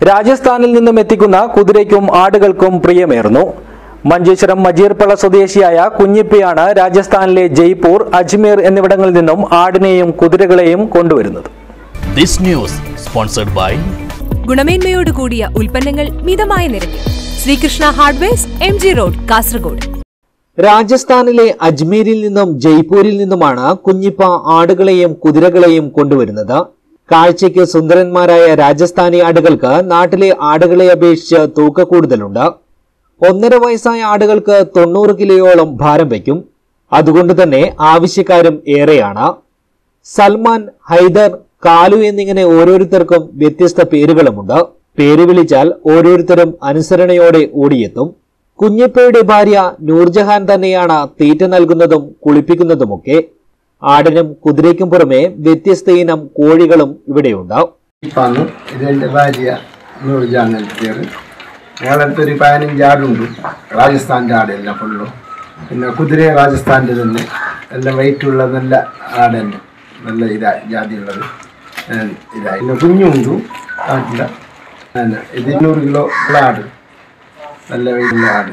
രാജസ്ഥാനിൽ നിന്നും എത്തിക്കുന്ന കുതിരയ്ക്കും ആടുകൾക്കും പ്രിയമേറുന്നു മഞ്ചേശ്വരം മജീർപ്പള സ്വദേശിയായ കുഞ്ഞിപ്പിയാണ് രാജസ്ഥാനിലെ ജയ്പൂർ അജ്മീർ എന്നിവിടങ്ങളിൽ നിന്നും ആടിനെയും കുതിരകളെയും കൊണ്ടുവരുന്നത് This news sponsored by ഗുണമേന്മയോട് കൂടിയ ഉൽപ്പന്നങ്ങൾ മിതമായ നിരക്കിൽ Sreekrishna hardwares M G road Kasaragod രാജസ്ഥാനിലെ അജ്മീരിൽ നിന്നും ജയ്പൂരിൽ നിന്നുമാണ് കുഞ്ഞിപ്പ ആടുകളെയും കുതിരകളെയും കൊണ്ടുവരുന്നത് കാഴ്ചയ്ക്ക് സുന്ദരന്മാരായ രാജസ്ഥാനി ആടുകൾക്ക് നാട്ടിലെ ആടുകളെ അപേക്ഷിച്ച് തൂക്ക കൂടുതലുണ്ട് ഒന്നര വയസ്സായ ആടുകൾക്ക് തൊണ്ണൂറ് കിലോയോളം ഭാരം വയ്ക്കും അതുകൊണ്ട് തന്നെ ആവശ്യക്കാരും ഏറെയാണ് സൽമാൻ ഹൈദർ കാലു എന്നിങ്ങനെ ഓരോരുത്തർക്കും വ്യത്യസ്ത പേരുകളുമുണ്ട് പേര് വിളിച്ചാൽ ഓരോരുത്തരും അനുസരണയോടെ ഓടിയെത്തും കുഞ്ഞിപ്പയുടെ ഭാര്യ നൂർജഹാൻ തന്നെയാണ് തീറ്റ നൽകുന്നതും കുളിപ്പിക്കുന്നതുമൊക്കെ ആടിനും കുതിരയ്ക്കും പുറമെ വ്യത്യസ്ത ഇനം കോഴികളും ഇവിടെയുണ്ട് ഇപ്പാണ് ഇതെൻ്റെ ഭാര്യ നൂർജാൻ നൽകിയത് ഞങ്ങളടുത്ത് ഒരു പതിനഞ്ച് ആടുണ്ട് രാജസ്ഥാൻ്റെ ആടെല്ലാം ഫുള്ളും പിന്നെ കുതിര രാജസ്ഥാൻ്റെ തന്നെ നല്ല വെയിറ്റുള്ള നല്ല ആട് തന്നെ നല്ല ഇതാ ജാതിയുള്ളത് ഏഹ് ഇതായി പിന്നെ കുഞ്ഞുണ്ട് ആട്ടില്ല പിന്നെ ഇത് ഇരുന്നൂറ് കിലോ ഉള്ള ആട് നല്ല വെയിറ്റുള്ള ആട്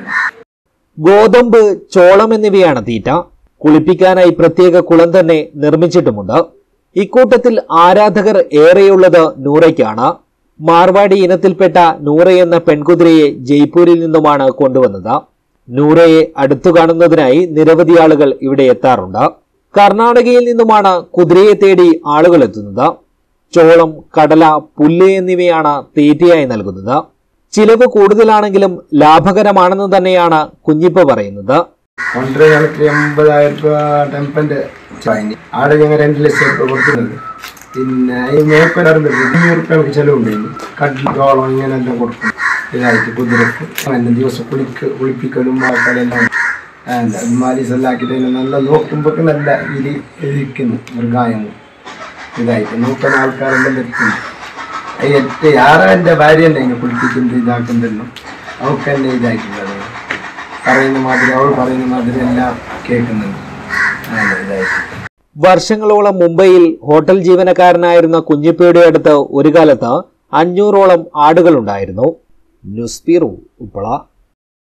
ഗോതമ്പ് ചോളം എന്നിവയാണ് തീറ്റ കുളിപ്പിക്കാനായി പ്രത്യേക കുളം തന്നെ നിർമ്മിച്ചിട്ടുമുണ്ട് ഇക്കൂട്ടത്തിൽ ആരാധകർ ഏറെയുള്ളത് നൂറയ്ക്കാണ് മാർവാടി ഇനത്തിൽപ്പെട്ട നൂറ എന്ന പെൺകുതിരയെ ജയ്പൂരിൽ നിന്നുമാണ് കൊണ്ടുവന്നത് നൂറയെ അടുത്തു കാണുന്നതിനായി നിരവധി ആളുകൾ ഇവിടെ എത്താറുണ്ട് കർണാടകയിൽ നിന്നുമാണ് കുതിരയെ തേടി ആളുകൾ എത്തുന്നത് ചോളം കടല പുല്ല് എന്നിവയാണ് തീറ്റയായി നൽകുന്നത് ചിലവ് കൂടുതലാണെങ്കിലും ലാഭകരമാണെന്ന് തന്നെയാണ് കുഞ്ഞിപ്പ പറയുന്നത് ഒന്നര ഞങ്ങൾക്ക് എൺപതായിരം രൂപ ടെമ്പൻ്റെ വാങ്ങി ആടെ ഞങ്ങൾ രണ്ട് ലക്ഷം രൂപ കൊടുക്കുന്നത് പിന്നെ ഈ മേപ്പനാറുണ്ട് അഞ്ഞൂറ് രൂപ നമുക്ക് ചിലവുണ്ട് ഇനി കടൽ ചോളം ഇങ്ങനെല്ലാം കൊടുക്കും ഇതായിട്ട് കുതിരക്ക് അങ്ങനെ ദിവസം കുളിക്ക് കുളിപ്പിക്കലും ആൾക്കാരെല്ലാം മാലീസെല്ലാക്കിയിട്ട് അതിനെ നല്ല നോക്കുമ്പോൾ നല്ല ഇരി ഇരിക്കുന്നു മൃഗായങ്ങൾ ഇതായിട്ട് നോക്കുന്ന ആൾക്കാരെല്ലാം എത്തുന്നു ഏറ്റവും ആരാ എൻ്റെ ഭാര്യ തന്നെ ഇങ്ങനെ കുളിപ്പിക്കുന്നത് ഇതാക്കുന്നതെന്നും അവൾക്ക് തന്നെ ഇതായിട്ടുള്ളത് പറയുന്ന മാതിരി അവൾ പറയുന്ന മാതിരി എല്ലാം കേൾക്കുന്നുണ്ട് അങ്ങനെ ഇതായിട്ട് വർഷങ്ങളോളം മുംബൈയിൽ ഹോട്ടൽ ജീവനക്കാരനായിരുന്ന കുഞ്ഞിപ്പയുടെ അടുത്ത് ഒരു കാലത്ത് അഞ്ഞൂറോളം ആടുകളുണ്ടായിരുന്നു ന്യൂസ് ബ്യൂറോ ഉപ്പള